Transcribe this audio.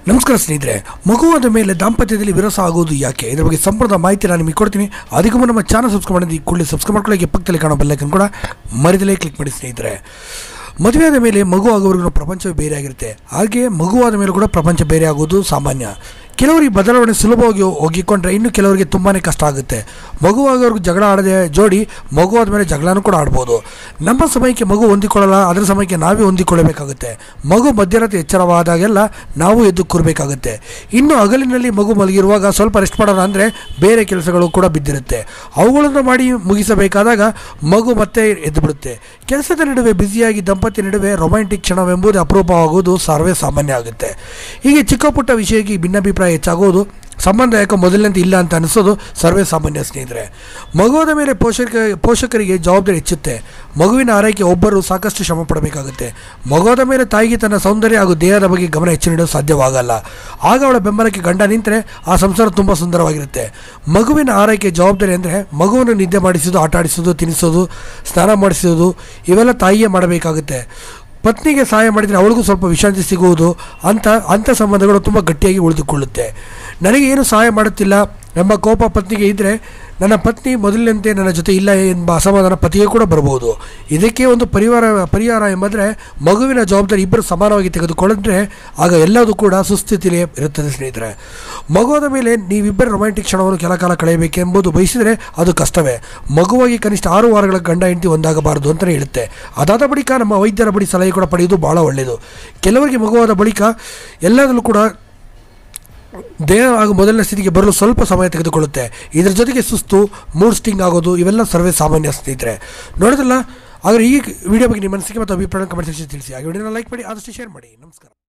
ನಮಸ್ಕಾರ ಸ್ನೇಹಿತರೆ ಮಗುವಾದ ಮೇಲೆ ದಾಂಪತ್ಯದಲ್ಲಿ ವಿರಸ ಆಗೋದು ಯಾಕೆ ಇದ್ರ ಬಗ್ಗೆ ಸಂಪೂರ್ಣ ಮಾಹಿತಿ ನಾನು ನಿಮಗೆ ಕೊಡ್ತೀನಿ ಅದಕ್ಕೂ ಮುನ್ನ ನಮ್ಮ ಚಾನಲ್ ಸಬ್ಸ್ಕ್ರೈಬ್ ಮಾಡಿದ್ದು ಈ ಕೂಡಲೇ ಸಬ್ಸ್ಕ್ರೈಬ್ ಮಾಡ್ಕೊಳ್ಳಿ ಪಕ್ಕದಲ್ಲಿ ಕಾಣೋ ಬೆಲ್ಲೈಕನ್ ಕೂಡ ಮರಿದಲೇ ಕ್ಲಿಕ್ ಮಾಡಿ ಸ್ನೇಹಿತರೆ ಮದುವೆಯಾದ ಮೇಲೆ ಮಗು ಆಗೋವರೆಗೂ ಪ್ರಪಂಚವೇ ಬೇರೆ ಆಗಿರುತ್ತೆ ಹಾಗೆ ಮಗುವಾದ ಮೇಲೆ ಕೂಡ ಪ್ರಪಂಚ ಬೇರೆ ಆಗೋದು ಸಾಮಾನ್ಯ ಕೆಲವರಿಗೆ ಬದಲಾವಣೆ ಸುಲಭವಾಗಿ ಒಗ್ಗಿಕೊಂಡ್ರೆ ಇನ್ನು ಕೆಲವರಿಗೆ ತುಂಬಾ ಕಷ್ಟ ಆಗುತ್ತೆ ಮಗುವಾಗೋರ್ಗು ಜಗಳ ಆಡದೆ ಜೋಡಿ ಮಗುವಾದ ಮೇಲೆ ಜಗಳನೂ ಕೂಡ ಆಡ್ಬೋದು ನಮ್ಮ ಸಮಯಕ್ಕೆ ಮಗು ಹೊಂದಿಕೊಳ್ಳಲ್ಲ ಅದರ ಸಮಯಕ್ಕೆ ನಾವೇ ಹೊಂದಿಕೊಳ್ಳಬೇಕಾಗುತ್ತೆ ಮಗು ಮಧ್ಯರಾತ್ರಿ ಎಚ್ಚರವಾದಾಗೆಲ್ಲ ನಾವು ಎದ್ದು ಕೂರಬೇಕಾಗುತ್ತೆ ಇನ್ನು ಹಗಲಿನಲ್ಲಿ ಮಗು ಮಲಗಿರುವಾಗ ಸ್ವಲ್ಪ ರೆಸ್ಟ್ ಮಾಡೋಣ ಅಂದರೆ ಬೇರೆ ಕೆಲಸಗಳು ಕೂಡ ಬಿದ್ದಿರುತ್ತೆ ಅವುಗಳನ್ನು ಮಾಡಿ ಮುಗಿಸಬೇಕಾದಾಗ ಮಗು ಮತ್ತೆ ಎದ್ದು ಬಿಡುತ್ತೆ ಕೆಲಸದ ನಡುವೆ ಬ್ಯುಸಿಯಾಗಿ ದಂಪತಿ ನಡುವೆ ರೊಮ್ಯಾಂಟಿಕ್ ಕ್ಷಣವೆಂಬುದು ಅಪರೂಪವಾಗುವುದು ಸರ್ವೇ ಸಾಮಾನ್ಯ ಆಗುತ್ತೆ ಹೀಗೆ ಚಿಕ್ಕ ಪುಟ್ಟ ವಿಷಯಕ್ಕೆ ಭಿನ್ನಾಭಿಪ್ರಾಯ ಹೆಚ್ಚಾಗುವುದು ಸಂಬಂಧ ಯಾಕೋ ಮೊದಲಿನಂತೆ ಇಲ್ಲ ಅಂತ ಅನಿಸೋದು ಸರ್ವೇ ಸಾಮಾನ್ಯ ಸ್ನೇಹಿತರೆ ಮಗುವಾದ ಮೇಲೆ ಪೋಷಕ ಪೋಷಕರಿಗೆ ಜವಾಬ್ದಾರಿ ಹೆಚ್ಚುತ್ತೆ ಮಗುವಿನ ಆರೈಕೆ ಒಬ್ಬರು ಸಾಕಷ್ಟು ಶ್ರಮ ಪಡಬೇಕಾಗುತ್ತೆ ಮಗುವಾದ ಮೇಲೆ ತಾಯಿಗೆ ತನ್ನ ಸೌಂದರ್ಯ ಹಾಗೂ ದೇಹದ ಬಗ್ಗೆ ಗಮನ ಹೆಚ್ಚು ನೀಡಲು ಸಾಧ್ಯವಾಗಲ್ಲ ಆಗ ಅವಳ ಬೆಂಬಲಕ್ಕೆ ಗಂಡ ನಿಂತರೆ ಆ ಸಂಸಾರ ತುಂಬ ಸುಂದರವಾಗಿರುತ್ತೆ ಮಗುವಿನ ಆರೈಕೆ ಜವಾಬ್ದಾರಿ ಅಂದರೆ ಮಗುವನ್ನು ನಿದ್ದೆ ಮಾಡಿಸೋದು ಆಟ ಆಡಿಸೋದು ತಿನ್ನಿಸೋದು ಸ್ನಾನ ಮಾಡಿಸೋದು ಇವೆಲ್ಲ ತಾಯಿಯೇ ಮಾಡಬೇಕಾಗುತ್ತೆ ಪತ್ನಿಗೆ ಸಹಾಯ ಮಾಡಿದರೆ ಅವಳಿಗೂ ಸ್ವಲ್ಪ ವಿಶ್ರಾಂತಿ ಸಿಗುವುದು ಅಂಥ ಅಂಥ ಸಂಬಂಧಗಳು ತುಂಬ ಗಟ್ಟಿಯಾಗಿ ಉಳಿದುಕೊಳ್ಳುತ್ತೆ ನನಗೆ ಏನು ಸಹಾಯ ಮಾಡುತ್ತಿಲ್ಲ ಎಂಬ ಕೋಪ ಪತ್ನಿಗೆ ಇದ್ದರೆ ನನ್ನ ಪತ್ನಿ ಮೊದಲಿನಂತೆ ನನ್ನ ಜೊತೆ ಇಲ್ಲ ಎಂಬ ಅಸಮಾಧಾನ ಪತಿಗೆ ಕೂಡ ಬರಬಹುದು ಇದಕ್ಕೆ ಒಂದು ಪರಿವಾರ ಪರಿಹಾರ ಎಂಬಂದರೆ ಮಗುವಿನ ಜವಾಬ್ದಾರಿ ಇಬ್ಬರು ಸಮಾನವಾಗಿ ತೆಗೆದುಕೊಂಡ್ರೆ ಆಗ ಎಲ್ಲದೂ ಕೂಡ ಸುಸ್ಥಿತಿಯಲ್ಲಿ ಇರುತ್ತದೆ ಸ್ನೇಹಿತರೆ ಮಗುವಾದ ಮೇಲೆ ನೀವಿಬ್ಬರು ರೊಮ್ಯಾಂಟಿಕ್ ಕ್ಷಣವನ್ನು ಕೆಲ ಕಾಲ ಕಳೆಯಬೇಕೆಂಬುದು ಬಯಸಿದರೆ ಅದು ಕಷ್ಟವೇ ಮಗುವಾಗಿ ಕನಿಷ್ಠ ಆರು ವಾರಗಳ ಗಂಡ ಹೆಂಡತಿ ಒಂದಾಗಬಾರದು ಅಂತಲೇ ಹೇಳುತ್ತೆ ಅದಾದ ಬಳಿಕ ನಮ್ಮ ವೈದ್ಯರ ಬಳಿ ಸಲಹೆ ಕೂಡ ಪಡೆಯುವುದು ಭಾಳ ಒಳ್ಳೆಯದು ಕೆಲವರಿಗೆ ಮಗುವಾದ ಬಳಿಕ ಎಲ್ಲದರಲ್ಲೂ ಕೂಡ ದೇಹ ಹಾಗೂ ಮೊದಲನೇ ಸ್ಥಿತಿಗೆ ಬರಲು ಸ್ವಲ್ಪ ಸಮಯ ತೆಗೆದುಕೊಳ್ಳುತ್ತೆ ಇದರ ಜೊತೆಗೆ ಸುಸ್ತು ಮೂಡ್ ಸ್ಟಿಂಗ್ ಆಗೋದು ಇವೆಲ್ಲ ಸರ್ವೇ ಸಾಮಾನ್ಯ ಸ್ನೇಹಿತರೆ ನೋಡೋದಿಲ್ಲ ಆದರೆ ಈ ವಿಡಿಯೋ ಬಗ್ಗೆ ನಿಮ್ಮ ಮನಸ್ಸಿಗೆ ಮತ್ತು ಅಭಿಪ್ರಾಯ ಕಮೆಂಟ್ ಸೆಕ್ಷನ್ ತಿಳಿಸಿ ಹಾಗೆ ವಿಡಿಯೋನ ಲೈಕ್ ಮಾಡಿ ಆದಷ್ಟು ಶೇರ್ ಮಾಡಿ ನಮಸ್ಕಾರ